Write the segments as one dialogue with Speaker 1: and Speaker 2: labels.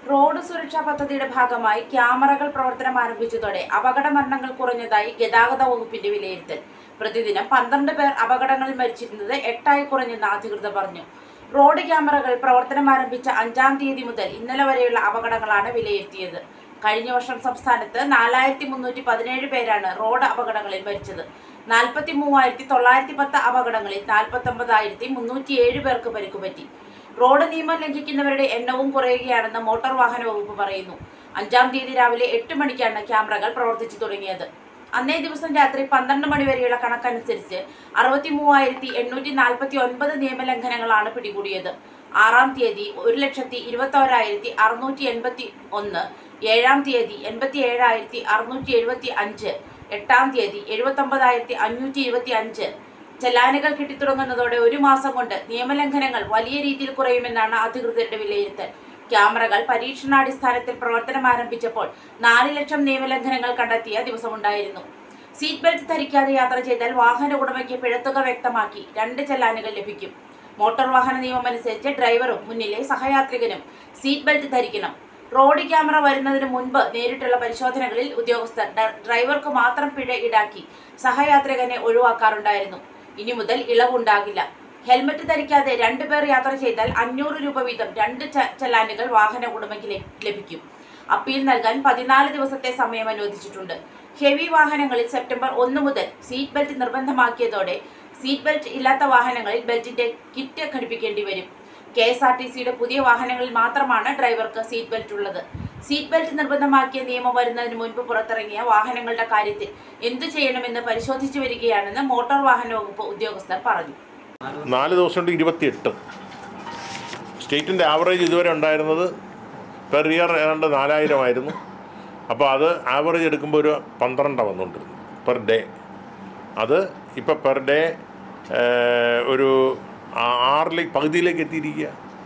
Speaker 1: road സുരക്ഷാ പദ്ധതിയുടെ ഭാഗമായി ക്യാമറകൾ പ്രവർത്തനം ആരംഭിച്ചതോടെ അപകട മരണങ്ങൾ കുറഞ്ഞതായി ഗതാഗത വകുപ്പിന്റെ വിലയിരുത്തൽ പ്രതിദിനം പന്ത്രണ്ട് പേർ അപകടങ്ങളിൽ മരിച്ചിരുന്നത് എട്ടായി കുറഞ്ഞെന്ന് അധികൃതർ പറഞ്ഞു റോഡ് ക്യാമറകൾ പ്രവർത്തനം ആരംഭിച്ച അഞ്ചാം തീയതി മുതൽ ഇന്നലെ വരെയുള്ള അപകടങ്ങളാണ് വിലയിരുത്തിയത് കഴിഞ്ഞ വർഷം സംസ്ഥാനത്ത് നാലായിരത്തി മുന്നൂറ്റി പതിനേഴ് പേരാണ് റോഡ് അപകടങ്ങളിൽ മരിച്ചത് നാൽപ്പത്തി മൂവായിരത്തി തൊള്ളായിരത്തി പത്ത് അപകടങ്ങളിൽ നാൽപ്പത്തി ഒമ്പതായിരത്തി മുന്നൂറ്റി ഏഴ് പേർക്ക് പരിക്കുപറ്റി റോഡ് നിയമം ലംഘിക്കുന്നവരുടെ എണ്ണവും കുറയുകയാണെന്ന് മോട്ടോർ വാഹന വകുപ്പ് പറയുന്നു അഞ്ചാം തീയതി രാവിലെ എട്ട് മണിക്കാണ് ക്യാമറകൾ പ്രവർത്തിച്ചു തുടങ്ങിയത് അന്നേ ദിവസം രാത്രി പന്ത്രണ്ട് മണി വരെയുള്ള കണക്കനുസരിച്ച് അറുപത്തി മൂവായിരത്തി എണ്ണൂറ്റി നാൽപ്പത്തി ഒൻപത് നിയമലംഘനങ്ങളാണ് പിടികൂടിയത് ആറാം തീയതി ഒരു ലക്ഷത്തി ഇരുപത്തി ഓരായിരത്തി അറുന്നൂറ്റി എൺപത്തി ഒന്ന് ഏഴാം തീയതി എൺപത്തി ഏഴായിരത്തി അറുന്നൂറ്റി എഴുപത്തി അഞ്ച് എട്ടാം തീയതി എഴുപത്തൊമ്പതായിരത്തി അഞ്ഞൂറ്റി ഇരുപത്തി അഞ്ച് ചെല്ലാനുകൾ കിട്ടിത്തുടങ്ങുന്നതോടെ ഒരു മാസം കൊണ്ട് നിയമലംഘനങ്ങൾ വലിയ രീതിയിൽ കുറയുമെന്നാണ് അധികൃതരുടെ വിലയിരുത്തൽ ക്യാമറകൾ പരീക്ഷണാടിസ്ഥാനത്തിൽ പ്രവർത്തനം ആരംഭിച്ചപ്പോൾ നാല് ലക്ഷം നിയമലംഘനങ്ങൾ കണ്ടെത്തിയ ദിവസമുണ്ടായിരുന്നു സീറ്റ് ബെൽറ്റ് ധരിക്കാതെ യാത്ര ചെയ്താൽ വാഹന ഉടമയ്ക്ക് പിഴത്തുക വ്യക്തമാക്കി രണ്ട് ചെല്ലാനുകൾ ലഭിക്കും മോട്ടോർ വാഹന നിയമം അനുസരിച്ച് ഡ്രൈവറും മുന്നിലെ സഹയാത്രികനും സീറ്റ് ബെൽറ്റ് ധരിക്കണം റോഡ് ക്യാമറ വരുന്നതിന് മുൻപ് നേരിട്ടുള്ള പരിശോധനകളിൽ ഉദ്യോഗസ്ഥർ ഡ- ഡ്രൈവർക്ക് മാത്രം പിഴ ഈടാക്കി സഹയാത്രികനെ ഒഴിവാക്കാറുണ്ടായിരുന്നു ഇനി മുതൽ ഇളവുണ്ടാകില്ല ഹെൽമറ്റ് ധരിക്കാതെ രണ്ടുപേർ യാത്ര ചെയ്താൽ അഞ്ഞൂറ് രൂപ വീതം രണ്ട് ച- ചലാനുകൾ വാഹന ഉടമയ്ക്ക് ലഭി- ലഭിക്കും അപ്പീൽ നൽകാൻ പതിനാല് ദിവസത്തെ സമയം അനുവദിച്ചിട്ടുണ്ട് ഹെവി വാഹനങ്ങളിൽ സെപ്റ്റംബർ ഒന്ന് മുതൽ സീറ്റ് ബെൽറ്റ് നിർബന്ധമാക്കിയതോടെ സീറ്റ് ബെൽറ്റ് ഇല്ലാത്ത വാഹനങ്ങളിൽ ബെൽറ്റിന്റെ കിറ്റ് ഘടിപ്പിക്കേണ്ടി വരും കെ എസ് ആർ ടി സിയുടെ പുതിയ വാഹനങ്ങളിൽ മാത്രമാണ് ഡ്രൈവർക്ക് സീറ്റ് ബെൽറ്റ് ഉള്ളത് സീറ്റ് ബെൽറ്റ് നിർബന്ധമാക്കിയ നിയമം വരുന്നതിന് മുൻപ് പുറത്തിറങ്ങിയ വാഹനങ്ങളുടെ കാര്യത്തിൽ എന്തു ചെയ്യണമെന്ന് പരിശോധിച്ചു വരികയാണെന്ന് മോട്ടോർ വാഹന വകുപ്പ് ഉദ്യോഗസ്ഥർ പറഞ്ഞു
Speaker 2: നാല് ദിവസം കൊണ്ട് ഇരുപത്തിയെട്ട് സ്റ്റേറ്റിൻ്റെ ആവറേജ് ഇതുവരെ ഉണ്ടായിരുന്നത് പെർ ഇയർ ഏതാണ്ട് നാലായിരമായിരുന്നു അപ്പോൾ അത് ആവറേജ് എടുക്കുമ്പോൾ ഒരു പന്ത്രണ്ടാണ് വന്നുകൊണ്ടിരുന്നത് പെർ ഡേ അത് ഇപ്പോൾ പെർ ഡേ ഒരു ആ- ആറിലേക്ക് പകുതിയിലേക്ക് എത്തിയിരിക്കുക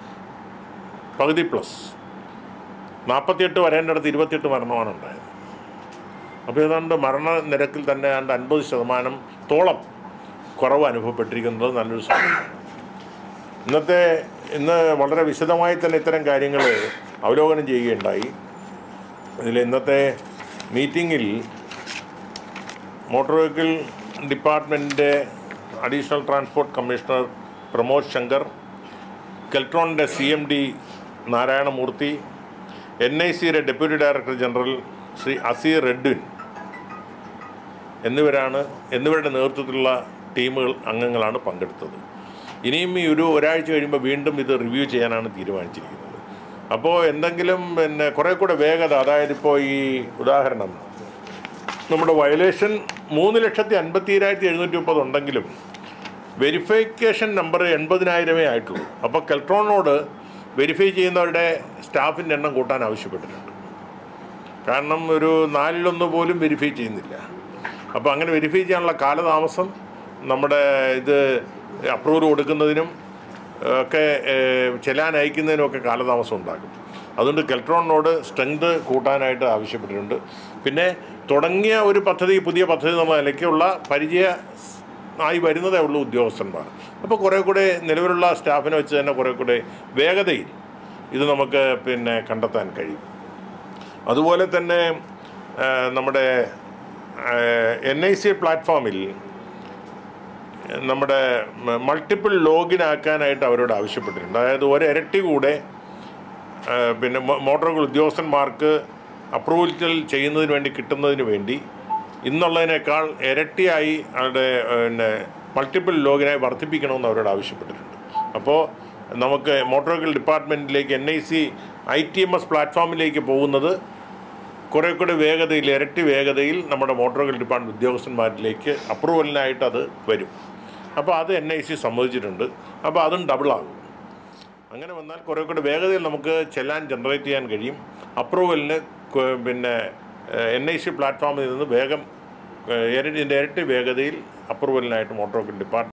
Speaker 2: പകുതി പ്ലസ് നാൽപ്പത്തിയെട്ട് വരേണ്ടടുത്ത് ഇരുപത്തിയെട്ട് മരണമാണ് ഉണ്ടായത് അപ്പോൾ ഏതാണ്ട് മരണനിരക്കിൽ തന്നെ ഏതാണ്ട് അൻപത് ശതമാനം തോളം കുറവ് അനുഭവപ്പെട്ടിരിക്കുന്നത് നല്ലൊരു സംഭവമാണ് ഇന്നത്തെ ഇന്ന് വളരെ വിശദമായി തന്നെ ഇത്തരം കാര്യങ്ങൾ അവലോകനം ചെയ്യുകയുണ്ടായി ഇതിൽ ഇന്നത്തെ മീറ്റിങ്ങിൽ മോട്ടോർ വെഹിക്കിൾ ഡിപ്പാർട്ട്മെൻറ്റിൻ്റെ additional transport commissioner Pramod Shankar കെൽട്രോണിൻ്റെ C M D Narayanamurthy N I സിയുടെ deputy director general Shri Aseer Redwin എന്നിവരാണ് എന്നിവരുടെ നേതൃത്വത്തിലുള്ള ടീമുകൾ അംഗങ്ങളാണ് പങ്കെടുത്തത് ഇനിയും ഈ ഒരു ഒരാഴ്ച കഴിയുമ്പോൾ വീണ്ടും ഇത് റിവ്യൂ ചെയ്യാനാണ് തീരുമാനിച്ചിരിക്കുന്നത് അപ്പോൾ എന്തെങ്കിലും പിന്നെ കുറേ കൂടെ വേഗത അതായത് ഇപ്പോൾ ഈ ഉദാഹരണം നമ്മുടെ വയലേഷൻ മൂന്ന് ലക്ഷത്തി അൻപത്തിരായിരത്തി എഴുന്നൂറ്റി മുപ്പത് ഉണ്ടെങ്കിലും വെരിഫിക്കേഷൻ നമ്പർ എൺപതിനായിരമേ ആയിട്ടുള്ളൂ അപ്പോൾ കെൽട്രോണിനോട് വെരിഫൈ ചെയ്യുന്നവരുടെ സ്റ്റാഫിൻ്റെ എണ്ണം കൂട്ടാൻ ആവശ്യപ്പെട്ടിട്ടുണ്ട് കാരണം ഒരു നാലിലൊന്ന് പോലും വെരിഫൈ ചെയ്യുന്നില്ല അപ്പോൾ അങ്ങനെ വെരിഫൈ ചെയ്യാനുള്ള കാലതാമസം നമ്മുടെ ഇത് അപ്രൂവൽ കൊടുക്കുന്നതിനും ഒക്കെ ഏഹ്, ചെല്ലാൻ അയക്കുന്നതിനും ഒക്കെ കാലതാമസം ഉണ്ടാക്കും അതുകൊണ്ട് കെൽട്രോണിനോട് സ്ട്രെങ്ത് കൂട്ടാനായിട്ട് ആവശ്യപ്പെട്ടിട്ടുണ്ട് പിന്നെ തുടങ്ങിയ ഒരു പദ്ധതി പുതിയ പദ്ധതി എന്നുള്ള നിലയ്ക്കുള്ള പരിചയ ആയി വരുന്നതേ ഉള്ളൂ ഉദ്യോഗസ്ഥന്മാർ അപ്പോൾ കുറേ കൂടെ നിലവിലുള്ള സ്റ്റാഫിനെ വെച്ച് തന്നെ കുറേ കൂടെ വേഗതയിൽ ഇത് നമുക്ക് പിന്നെ കണ്ടെത്താൻ കഴിയും അതുപോലെ തന്നെ ആ, നമ്മുടെ എൻ ഐ സി പ്ലാറ്റ്ഫോമിൽ നമ്മുടെ മൾട്ടിപ്പിൾ ലോഗിൻ ആക്കാനായിട്ട് അവരോട് ആവശ്യപ്പെട്ടിട്ടുണ്ട് അതായത് ഒരു ഇരട്ടി കൂടെ ആ, പിന്നെ മോ- മോട്ടോർ വെഹിക്കിൾ ഉദ്യോഗസ്ഥന്മാർക്ക് അപ്രൂവൽ ചെയ്യുന്നതിന് വേണ്ടി കിട്ടുന്നതിന് വേണ്ടി ഇന്നുള്ളതിനേക്കാൾ ഇരട്ടിയായി അവരുടെ പിന്നെ മൾട്ടിപ്പിൾ ലോഗിനായി വർദ്ധിപ്പിക്കണമെന്ന് അവരോട് ആവശ്യപ്പെട്ടിട്ടുണ്ട് അപ്പോൾ നമുക്ക് മോട്ടോർ വെഹിക്കിൾ ഡിപ്പാർട്ട്മെൻറ്റിലേക്ക് N I C I T M S പ്ലാറ്റ്ഫോമിലേക്ക് പോകുന്നത് കുറേ കൂടെ വേഗതയിൽ ഇരട്ടി വേഗതയിൽ നമ്മുടെ മോട്ടോർ വെഹിക്കിൾ ഡിപ്പാർട്ട്മെൻറ്റ് ഉദ്യോഗസ്ഥന്മാരിലേക്ക് അപ്രൂവലിനായിട്ട് അത് വരും അപ്പോൾ അത് എൻ ഐ സി സമ്മതിച്ചിട്ടുണ്ട് അപ്പോൾ അതും ഡബിളാകും അങ്ങനെ വന്നാൽ കുറേ കൂടെ വേഗതയിൽ നമുക്ക് ചെല്ലാൻ ജനറേറ്റ് ചെയ്യാൻ കഴിയും അപ്രൂവലിന് കൊ- പിന്നെ എൻ ഐ സി പ്ലാറ്റ്ഫോമിൽ നിന്ന് വേഗം ഏഹ്, ഇരട്ടി- ഇതിൻ്റെ ഇരട്ടി വേഗതയിൽ അപ്രൂവലിനായിട്ട് മോട്ടോർ വെഹിക്കിൾ ഡിപ്പാർട്ട്മെൻറ്റ്